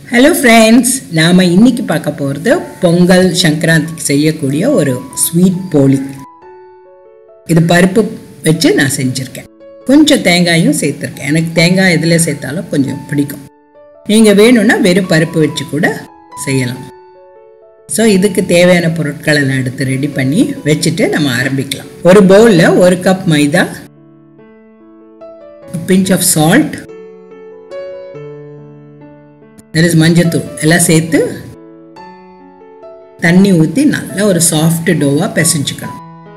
hello friends நாம் இன்னைக்கு பார்க்க போகிறது பொங்கல் சங்கராந்திக்கு செய்யக்கூடிய ஒரு ஸ்வீட் போலி இது பருப்பு வச்சு நான் செஞ்சுருக்கேன் கொஞ்சம் தேங்காயும் சேர்த்துருக்கேன் எனக்கு தேங்காய் எதில் சேர்த்தாலும் கொஞ்சம் பிடிக்கும் நீங்கள் வேணும்னா வெறும் பருப்பு வச்சு கூட செய்யலாம் ஸோ இதுக்கு தேவையான பொருட்கள் எல்லாம் எடுத்து ரெடி பண்ணி வச்சுட்டு நம்ம ஆரம்பிக்கலாம் ஒரு பவுலில் ஒரு cup maida pinch of salt there is மஞ்சத்தூள் எல்லாம் சேர்த்து தண்ணி ஊற்றி நல்லா ஒரு சாஃப்ட் டோவாக பிசைஞ்சுக்கணும்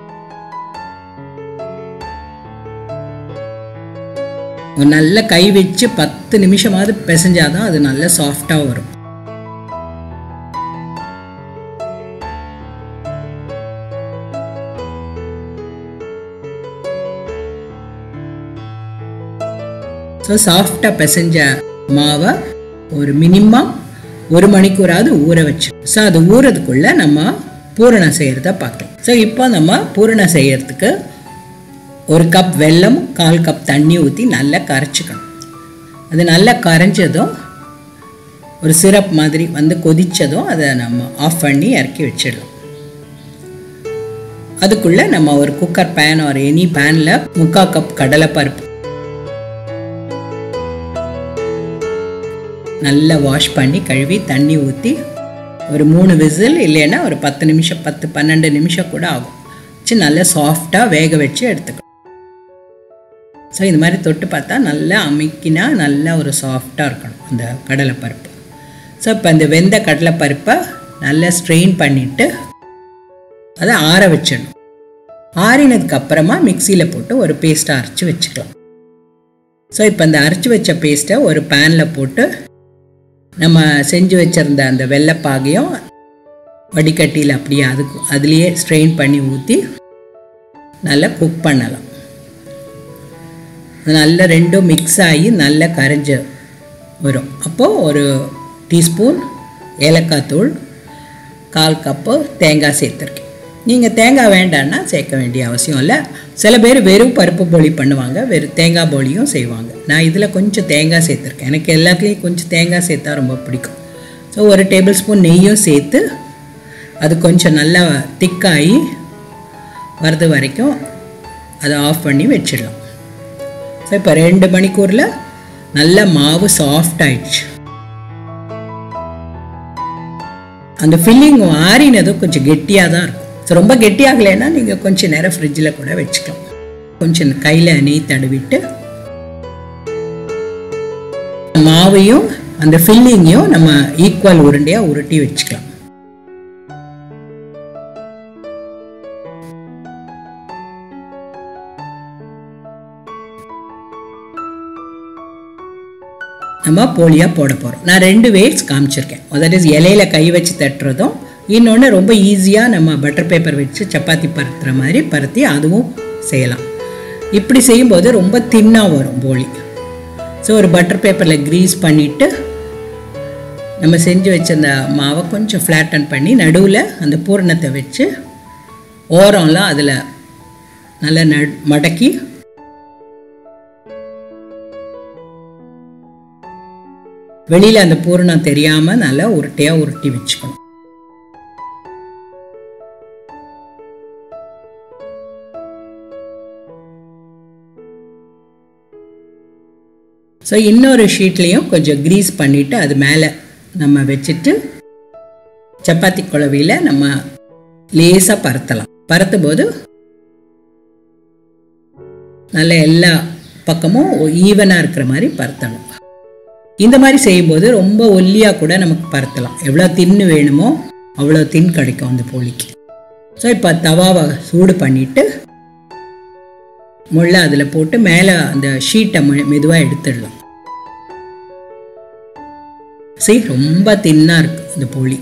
ஒரு நல்ல கை வச்சு பத்து நிமிஷமாவது பிசைஞ்சாதான் அது நல்ல சாஃப்டாக வரும் ஸோ சாஃப்டாக பிசைஞ்ச மாவை ஒரு மினிமம் ஒரு மணிக்கூறாவது ஊற வச்சு ஸோ அது ஊறதுக்குள்ளே நம்ம பூரணம் செய்கிறத பார்க்கலாம் ஸோ இப்போ நம்ம பூரணம் செய்யறதுக்கு ஒரு கப் வெல்லம் கால் கப் தண்ணி ஊற்றி நல்லா கரைச்சிக்கணும் அது நல்லா கரைஞ்சதும் ஒரு சிரப் மாதிரி வந்து கொதித்ததும் அதை நம்ம ஆஃப் பண்ணி இறக்கி வச்சிடலாம் அதுக்குள்ளே நம்ம ஒரு குக்கர் பேன் ஒரு எனி பேனில் முக்கால் கப் கடலைப்பருப்பு நல்லா வாஷ் பண்ணி கழுவி தண்ணி ஊற்றி ஒரு மூணு விசில் இல்லைன்னா ஒரு பத்து நிமிஷம் பத்து பன்னெண்டு நிமிஷம் கூட ஆகும் வச்சு நல்லா சாஃப்டாக வேக வச்சு எடுத்துக்கணும் ஸோ இந்த மாதிரி தொட்டு பார்த்தா நல்லா அமைக்கினா நல்லா ஒரு சாஃப்டாக இருக்கணும் அந்த கடலைப்பருப்பு ஸோ இப்போ இந்த வெந்த கடலைப்பருப்பை நல்லா ஸ்ட்ரெயின் பண்ணிவிட்டு அதை ஆற வச்சிடணும் ஆறினதுக்கு அப்புறமா மிக்சியில் போட்டு ஒரு பேஸ்ட்டை அரைச்சி வச்சுக்கலாம் ஸோ இப்போ அந்த அரைச்சி வச்ச பேஸ்ட்டை ஒரு பேனில் போட்டு நம்ம செஞ்சு வச்சுருந்த அந்த வெள்ளைப்பாகையும் வடிகட்டியில் அப்படியே அதுக்கு அதுலேயே ஸ்ட்ரெயின் பண்ணி ஊற்றி நல்லா குக் பண்ணலாம் நல்லா ரெண்டும் மிக்ஸ் ஆகி நல்லா கரைஞ்ச வரும் அப்போது ஒரு டீஸ்பூன் ஏலக்காய் தூள் கால் கப்பு தேங்காய் சேர்த்துருக்கேன் நீங்கள் தேங்காய் வேண்டான்னா சேர்க்க வேண்டிய அவசியம் இல்லை சில பேர் வெறும் பருப்பு போலி பண்ணுவாங்க வெறும் தேங்காய் போலியும் செய்வாங்க நான் இதில் கொஞ்சம் தேங்காய் சேர்த்துருக்கேன் எனக்கு எல்லாத்துலேயும் கொஞ்சம் தேங்காய் சேர்த்தா ரொம்ப பிடிக்கும் ஸோ ஒரு டேபிள் ஸ்பூன் நெய்யும் சேர்த்து அது கொஞ்சம் நல்லா திக்காகி வரது வரைக்கும் அதை ஆஃப் பண்ணி வச்சிடலாம் ஸோ இப்போ ரெண்டு மணிக்கூரில் நல்ல மாவு சாஃப்ட் ஆயிடுச்சு அந்த ஃபில்லிங் ஆறினதும் கொஞ்சம் கெட்டியாக தான் இருக்கும் ஸோ ரொம்ப கெட்டியாகலைன்னா நீங்கள் கொஞ்சம் நேரம் ஃப்ரிட்ஜில் கூட வச்சுக்கலாம் கொஞ்சம் கையில் நெய் தடவிட்டு மாவையும் அந்த ஃபில்லிங்கையும் நம்ம ஈக்குவல் உருண்டையாக உருட்டி வச்சுக்கலாம் நம்ம போலியாக போட போகிறோம் நான் ரெண்டு வேஸ் காமிச்சிருக்கேன் தட் இஸ் இலையில கை வச்சு தட்டுறதும் இன்னொன்று ரொம்ப ஈஸியாக நம்ம பட்டர் பேப்பர் வச்சு சப்பாத்தி பருத்துற மாதிரி பருத்தி அதுவும் செய்யலாம் இப்படி செய்யும்போது ரொம்ப தின்னாக வரும் போலி ஸோ ஒரு பட்டர் பேப்பரில் க்ரீஸ் பண்ணிவிட்டு நம்ம செஞ்சு வச்சிருந்த மாவை கொஞ்சம் ஃப்ளாட்டன் பண்ணி நடுவில் அந்த பூரணத்தை வச்சு ஓரம்லாம் அதில் நல்லா ந மடக்கி வெளியில் அந்த பூரணம் தெரியாமல் நல்லா உருட்டையாக உருட்டி வச்சுக்கணும் ஸோ இன்னொரு ஷீட்லேயும் கொஞ்சம் க்ரீஸ் பண்ணிவிட்டு அது மேலே நம்ம வச்சுட்டு சப்பாத்தி குழவியில் நம்ம லேசாக பரத்தலாம் பரத்தும் போது நல்ல எல்லா பக்கமும் ஈவனாக இருக்கிற மாதிரி பரத்தணும் இந்த மாதிரி செய்யும்போது ரொம்ப ஒல்லியாக கூட நமக்கு பரத்தலாம் எவ்வளோ தின்னு வேணுமோ அவ்வளோ தின் கிடைக்கும் அந்த போலிக்கு ஸோ இப்போ தவாவை சூடு பண்ணிவிட்டு முள்ள அதில் போட்டு மேலே அந்த ஷீட்டை மெதுவாக எடுத்துடலாம் சரி ரொம்ப தின்னாக இருக்கு இந்த போலி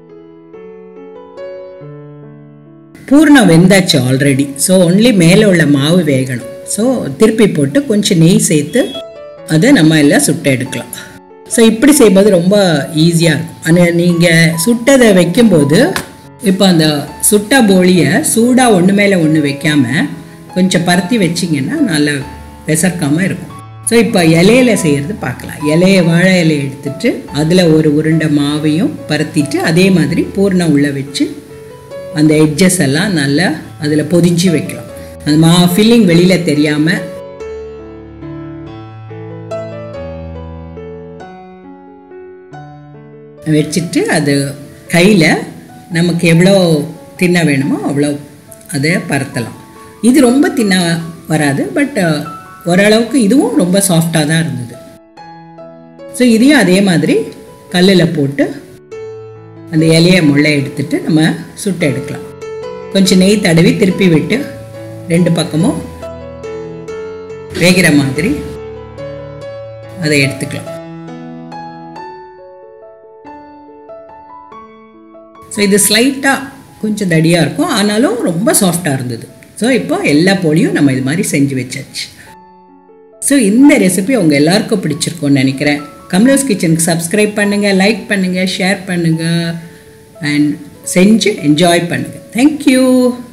பூர்ணம் வெந்தாச்சு ஆல்ரெடி ஸோ ஒன்லி மேலே உள்ள மாவு வேகணும் ஸோ திருப்பி போட்டு கொஞ்சம் நெய் சேர்த்து அதை நம்ம எல்லாம் சுட்ட எடுக்கலாம் ஸோ இப்படி செய்யும்போது ரொம்ப ஈஸியாக இருக்கும் ஆனால் நீங்கள் சுட்டதை வைக்கும்போது இப்போ அந்த சுட்ட போலியை சூடாக ஒன்று மேலே ஒன்று வைக்காமல் கொஞ்சம் பருத்தி வச்சிங்கன்னா நல்லா விசர்க்காமல் இருக்கும் ஸோ இப்போ இலையில செய்கிறது பார்க்கலாம் இலைய வாழை இலையை எடுத்துட்டு அதில் ஒரு உருண்டை மாவையும் பரத்திட்டு அதே மாதிரி பூர்ணம் உள்ள வச்சு அந்த எட்ஜஸ் எல்லாம் நல்லா அதில் பொதிஞ்சு வைக்கலாம் அந்த மா ஃபில்லிங் வெளியில் தெரியாமல் வச்சுட்டு அது கையில் நமக்கு எவ்வளோ தின்ன வேணுமோ அவ்வளோ அதை பரத்தலாம் இது ரொம்ப தின்ன வராது பட் ஓரளவுக்கு இதுவும் ரொம்ப சாஃப்டாக தான் இருந்தது ஸோ இதையும் அதே மாதிரி கல்லில் போட்டு அந்த இலையை முள்ளை எடுத்துட்டு நம்ம சுட்டு எடுக்கலாம் கொஞ்சம் நெய் தடவி திருப்பி விட்டு ரெண்டு பக்கமும் வேகிற மாதிரி அதை எடுத்துக்கலாம் ஸோ இது ஸ்லைட்டாக கொஞ்சம் தடியாக இருக்கும் ஆனாலும் ரொம்ப சாஃப்டாக இருந்தது ஸோ இப்போ எல்லா போலியும் நம்ம இது மாதிரி செஞ்சு வச்சாச்சு ஸோ இந்த ரெசிபி உங்கள் எல்லாருக்கும் பிடிச்சிருக்கும்னு நினைக்கிறேன் கம்லோஸ் கிச்சனுக்கு சப்ஸ்கிரைப் பண்ணுங்கள் லைக் பண்ணுங்கள் ஷேர் பண்ணுங்கள் அண்ட் செஞ்சு என்ஜாய் பண்ணுங்கள் தேங்க்யூ